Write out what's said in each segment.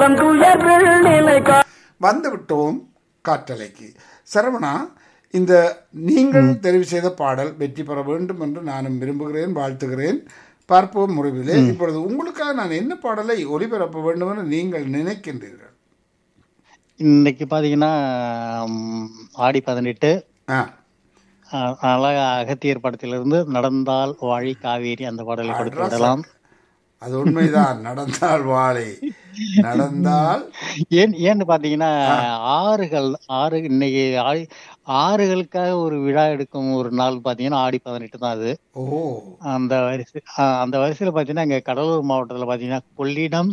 தந்துயர் நிலை கா வந்து விட்டோம் காற்றலைக்கு சரவணா இந்த நீங்கள் தெரிவு செய்த பாடல் வெற்றி பெற வேண்டும் என்று நானும் விரும்புகிறேன் வாழ்த்துகிறேன் பார்ப்போம் முறைவிலே இப்பொழுது உங்களுக்காக நான் என்ன பாடலை ஒளிபரப்ப வேண்டும் என்று நீங்கள் நினைக்கின்றீர்கள் இன்னைக்கு பாத்தீங்கன்னா ம், ஆடி பதினெட்டு ஆ அஹ், அழகா அகத்தியர் படத்திலிருந்து நடந்தால் வாழி காவேரி அந்த பாடலை கொடுத்து விடலாம் அது உண்மைதான் நடந்தால் வாழை நடந்தால் ஏன் ஏன்னு பாத்தீங்கன்னா ஆறுகள் ஆறு இன்னைக்கு ஆடி- ஆறுகளுக்காக ஒரு விழா எடுக்கும் ஒரு நாள் பாத்தீங்கன்னா ஆடி பதினெட்டு தான் அது ஓ அந்த வரிசை ஆஹ் அந்த வரிசையில பாத்தீங்கன்னா இங்க கடலூர் மாவட்டத்துல பாத்தீங்கன்னா கொள்ளிடம்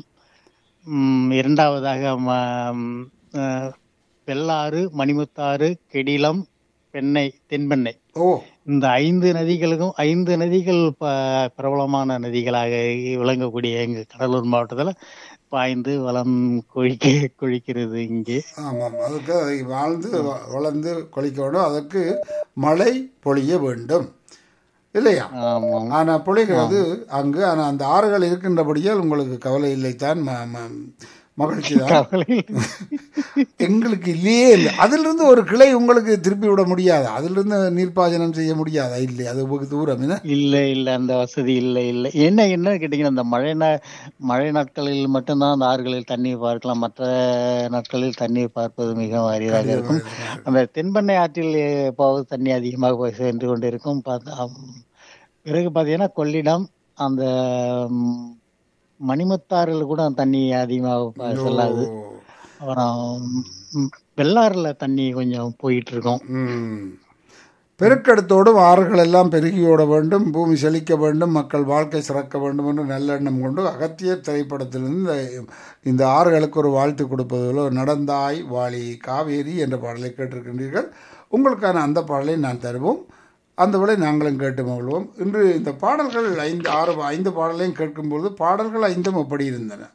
ம், இரண்டாவதாக ம- ம், அஹ், வெள்ளாறு மணிமுத்தாறு கெடிலம் பெண்ணை தென்பெண்ணை ஓ இந்த ஐந்து நதிகளுக்கும் ஐந்து நதிகள் ப- பிரபலமான நதிகளாக விளங்கக்கூடிய எங்க கடலூர் மாவட்டத்துல பாய்ந்து வளம் கொழிக்க கொழிக்கிறது இங்கே ஆமாம் அதுக்கு அதை வாழ்ந்து வ- வளர்ந்து கொளிக்க வேண்டும் அதற்கு மழை பொழிய வேண்டும் இல்லையா ஆமாம் ஆனா பொழிகிறது அங்கு ஆனா அந்த ஆறுகள் இருக்கின்றபடியால் உங்களுக்கு கவலை இல்லைத்தான் ம- ம- மகிழ்ச்சி தான் கவலை எங்களுக்கு இல்லையே இல்லை அதிலிருந்து ஒரு கிளை உங்களுக்கு திருப்பி விட முடியாது அதிலிருந்து நீர்ப்பாசனம் செய்ய முடியாதா இல்லை அது வெகு தூரம் என்ன இல்ல இல்ல அந்த வசதி இல்ல இல்ல என்ன என்ன கேட்டீங்கன்னா அந்த மழை நா- மழை நாட்களில் மட்டும்தான் அந்த ஆறுகளில் தண்ணீர் பார்க்கலாம் மற்ற நாட்களில் தண்ணீர் பார்ப்பது மிகவும் அரிதாக இருக்கும் அந்த தென்பெண்ணை ஆற்றில் போவது தண்ணி அதிகமாக போய் சென்று கொண்டிருக்கும் பார்த்தா- அம், பிறகு பாத்தீங்கன்னா கொள்ளிடம் அந்த ம், மணிமுத்தாறுல கூட தண்ணி அதிகமாக ப- செல்லாது ஓ. அப்புறம் ம், வெள்ளாறுல தண்ணி கொஞ்சம் போயிட்டு இருக்கும் ம். பெருக்கெடுத்தோடும் ஆறுகள் எல்லாம் பெருகியோட வேண்டும் பூமி செழிக்க வேண்டும் மக்கள் வாழ்க்கை சிறக்க வேண்டும் என்று நல்லெண்ணம் கொண்டு அகத்தியர் திரைப்படத்திலிருந்து இந்த இந்த ஆறுகளுக்கு ஒரு வாழ்த்து கொடுப்பதில் நடந்தாய் வாளி காவேரி என்ற பாடலை கேட்டிருக்கின்றீர்கள் உங்களுக்கான அந்த பாடலை நான் தருவோம் அந்த விலை நாங்களும் கேட்டு மகிழ்வோம் இன்று இந்த பாடல்கள் ஐந்து ஆறு ஐந்து பாடலையும் கேட்கும்போது பாடல்கள் ஐந்தும் எப்படி இருந்தன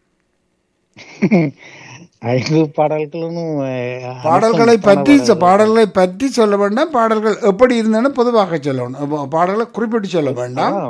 ஐந்து பாடல்களும் அஹ், பாடல்களை பற்றி பாடல்களை பற்றி சொல்ல வேண்டாம் பாடல்கள் எப்படி இருந்தன பொதுவாக சொல்லணும் பாடல்களை குறிப்பிட்டு சொல்ல வேண்டாம்